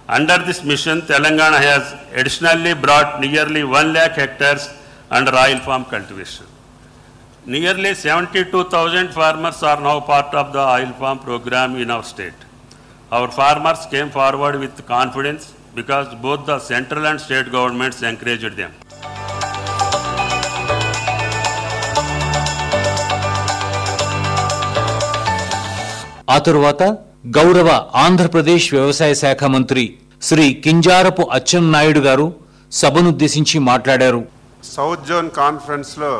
Under this mission, Telangana has additionally brought nearly 1 lakh hectares under oil palm cultivation. Nearly 72,000 farmers are now part of the oil palm program in our state. Our farmers came forward with confidence because both the central and state governments encouraged them. ఆ తరువాత గౌరవ ఆంధ్రప్రదేశ్ వ్యవసాయ శాఖ మంత్రి శ్రీ కింజారపు అచ్చెన్నాయుడు గారు సభనుద్దేశించి మాట్లాడారు south zone కాన్ఫరెన్స్లో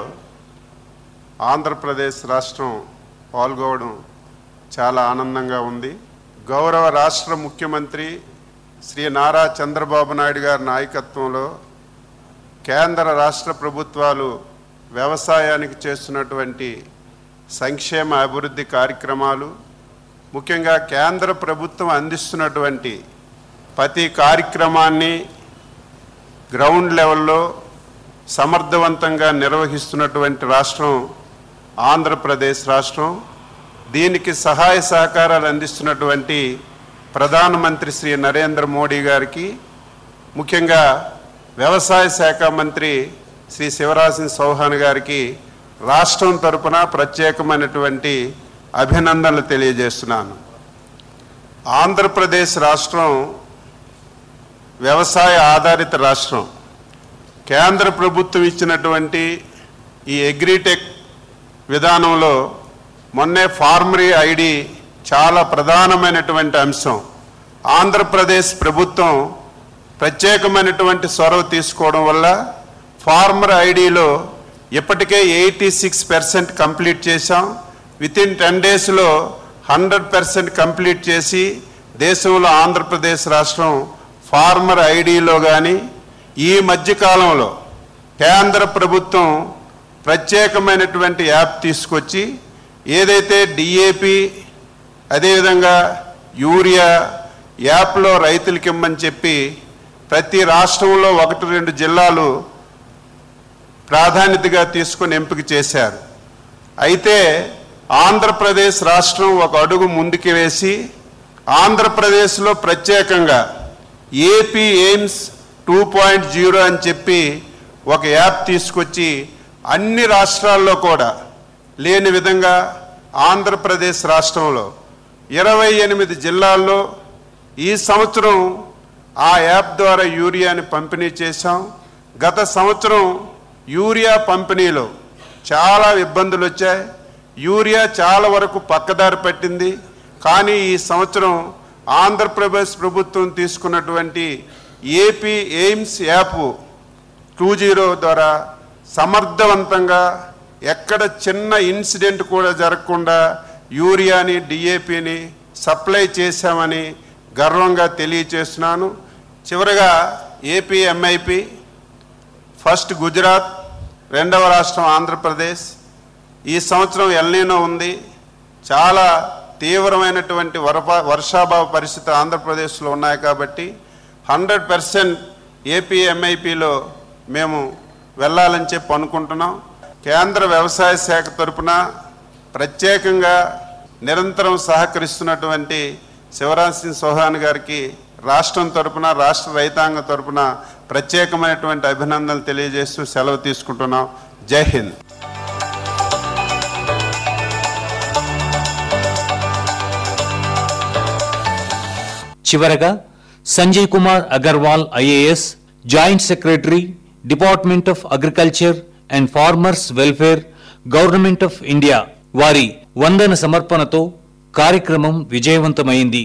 ఆంధ్రప్రదేశ్ రాష్ట్రం పాల్గొవడం చాలా ఆనందంగా ఉంది గౌరవ రాష్ట్ర ముఖ్యమంత్రి శ్రీ నారా చంద్రబాబు నాయుడు గారి నాయకత్వంలో కేంద్ర రాష్ట్ర ప్రభుత్వాలు వ్యవసాయానికి చేస్తున్నటువంటి సంక్షేమ అభివృద్ధి కార్యక్రమాలు ముఖ్యంగా కేంద్ర ప్రభుత్వం అందిస్తున్నటువంటి ప్రతి కార్యక్రమాన్ని గ్రౌండ్ లెవెల్లో సమర్థవంతంగా నిర్వహిస్తున్నటువంటి రాష్ట్రం ఆంధ్రప్రదేశ్ రాష్ట్రం దీనికి సహాయ సహకారాలు అందిస్తున్నటువంటి ప్రధానమంత్రి శ్రీ నరేంద్ర మోడీ గారికి ముఖ్యంగా వ్యవసాయ శాఖ మంత్రి శ్రీ శివరాజ్ సింగ్ చౌహాన్ గారికి రాష్ట్రం తరపున ప్రత్యేకమైనటువంటి అభినందనలు తెలియజేస్తున్నాను ఆంధ్రప్రదేశ్ రాష్ట్రం వ్యవసాయ ఆధారిత రాష్ట్రం కేంద్ర ప్రభుత్వం ఇచ్చినటువంటి ఈ అగ్రిటెక్ విధానంలో మొన్నే ఫార్మరీ ఐడి చాలా ప్రధానమైనటువంటి అంశం ఆంధ్రప్రదేశ్ ప్రభుత్వం ప్రత్యేకమైనటువంటి చొరవ తీసుకోవడం వల్ల ఫార్మర్ ఐడిలో ఇప్పటికే ఎయిటీ సిక్స్ పర్సెంట్ కంప్లీట్ చేశాం విత్ ఇన్ టెన్ డేస్లో హండ్రెడ్ పర్సెంట్ కంప్లీట్ చేసి దేశంలో ఆంధ్రప్రదేశ్ రాష్ట్రం ఫార్మర్ ఐడిలో కానీ ఈ మధ్యకాలంలో కేంద్ర ప్రభుత్వం ప్రత్యేకమైనటువంటి యాప్ తీసుకొచ్చి ఏదైతే డిఏపి అదేవిధంగా యూరియా యాప్లో రైతులకి ఇమ్మని చెప్పి ప్రతి రాష్ట్రంలో ఒకటి రెండు జిల్లాలు ప్రాధాన్యతగా తీసుకొని ఎంపిక చేశారు అయితే ఆంధ్రప్రదేశ్ రాష్ట్రం ఒక అడుగు ముందుకు వేసి ఆంధ్రప్రదేశ్లో ప్రత్యేకంగా AP AIMS two point zero అని చెప్పి ఒక యాప్ తీసుకొచ్చి అన్ని రాష్ట్రాల్లో కూడా లేని విధంగా ఆంధ్రప్రదేశ్ రాష్ట్రంలో ఇరవై ఎనిమిది జిల్లాల్లో ఈ సంవత్సరం ఆ యాప్ ద్వారా యూరియాని పంపిణీ చేశాం గత సంవత్సరం యూరియా పంపిణీలో చాలా ఇబ్బందులు వచ్చాయి యూరియా చాలా వరకు పక్కదారి పట్టింది కానీ ఈ సంవత్సరం ఆంధ్రప్రదేశ్ ప్రభుత్వం తీసుకున్నటువంటి AP AIIMS app two zero ద్వారా సమర్థవంతంగా ఎక్కడ చిన్న ఇన్సిడెంట్ కూడా జరగకుండా యూరియాని డిఏపిని సప్లై చేశామని గర్వంగా తెలియచేస్తున్నాను చివరగా ఏపీ ఎంఐపి ఫస్ట్ గుజరాత్ రెండవ రాష్ట్రం ఆంధ్రప్రదేశ్ ఈ సంవత్సరం ఎల్నీనో ఉంది చాలా తీవ్రమైనటువంటి వరప వర్షాభావ పరిస్థితి ఆంధ్రప్రదేశ్లో ఉన్నాయి కాబట్టి హండ్రెడ్ పర్సెంట్ ఏపీ ఎంఐపిలో మేము వెళ్ళాలని చెప్పి అనుకుంటున్నాం కేంద్ర వ్యవసాయ శాఖ తరపున ప్రత్యేకంగా నిరంతరం సహకరిస్తున్నటువంటి శివరాజ్ సింగ్ చౌహాన్ గారికి రాష్ట్రం తరపున రాష్ట్ర రైతాంగం తరపున ప్రత్యేకమైనటువంటి అభినందనలు తెలియజేస్తూ సెలవు తీసుకుంటున్నాం జై హింద్ చివరగా Sanjay Kumar Agarwal IAS joint secretary department of agriculture and farmers welfare government of India వారి వందన సమర్పణతో కార్యక్రమం విజయవంతమైంది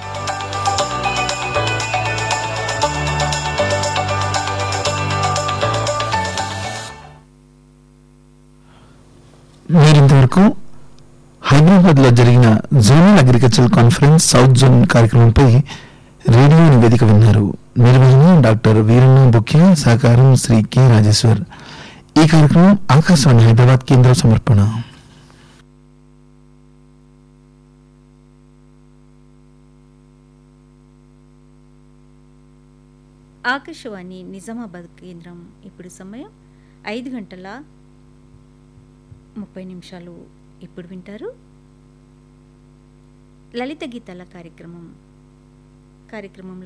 మీరింతవరకు హైదరాబాద్ లో జరిగిన zonal agriculture conference south zone కార్యక్రమంపై రేడియో నివేదిక విన్నారు నిర్వహణ డాక్టర్ వీరన్న బుక్య సహకారం శ్రీ కె రాజేశ్వర్ ఈ కార్యక్రమం ఆకాశవాణి హైదరాబాద్ కేంద్ర సమర్పణ ఆకాశవాణి నిజామాబాద్ కేంద్రం ఇప్పుడు సమయం ఐదు గంటల ముప్పై నిమిషాలు ఇప్పుడు వింటారు లలిత గీతాల కార్యక్రమం కార్యక్రమంలో